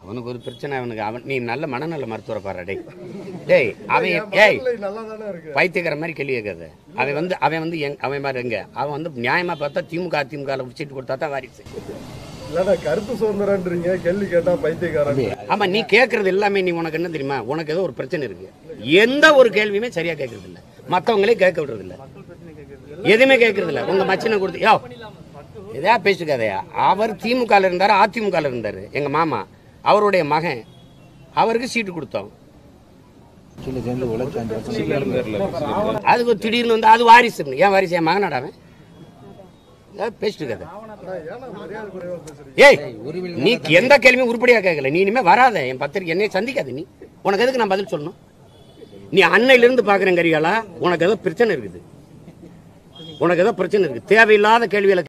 அவனுக்கு ஒரு பிரச்சனை அவனுக்கு அவன் நீ நல்ல மனநல மருத்துவரை பாரு டேய் டேய் அவன் ஏய் நல்லா தானே இருக்கு பைத்தியக்கார மாதிரி கேள்வி கேட்காத அவன் வந்து அவன் வந்து எங் அவன் மாதிரி எங்க அவன் வந்து நியாயமா பார்த்தா திமுக அதிமுக சீட்டு கொடுத்தா தான் வாரிசு இல்லடா கருத்து சுதந்திரன்றீங்க கேள்வி கேட்டா பைத்தியக்காரன் ஆமா நீ கேட்கறது எல்லாமே நீ உனக்கு என்ன தெரியுமா உனக்கு ஏதோ ஒரு பிரச்சனை இருக்கு எந்த ஒரு கேள்வியுமே சரியா கேட்கறது இல்ல மத்தவங்களே கேட்க விடுறது இல்ல எதுவுமே கேட்கறது இல்ல உங்க மச்சனை கொடுத்து யோ எதையா பேசுக்காதயா அவர் திமுக ல இருந்தாரு அதிமுக ல இருந்தாரு எங்க மாமா அவருடைய மகன் அவருக்கு சீட்டு கொடுத்தோம் அதுக்கு திடீர்னு வந்து அது வாரிசு ஏன் வாரிசு என் மகனாடா அவன் ஏதாவது பேசிட்டு இருக்காத ஏன்னா மரியாதை குறைவா பேசுறீங்க ஏய் நீ எந்த கேள்வியும் உருப்படியா கேட்கல நீ இனிமே வராத என் பத்திரிக்கை என்னைய சந்திக்காத நீ உனக்கு எதுக்கு நான் பதில் சொல்லணும் நீ அன்னையில இருந்து பாக்குறேன் கரிகாலா உனக்கு ஏதோ பிரச்சனை இருக்குது உனக்கு ஏதோ பிரச்சனை இருக்கு தேவையில்லாத கேள்விகளை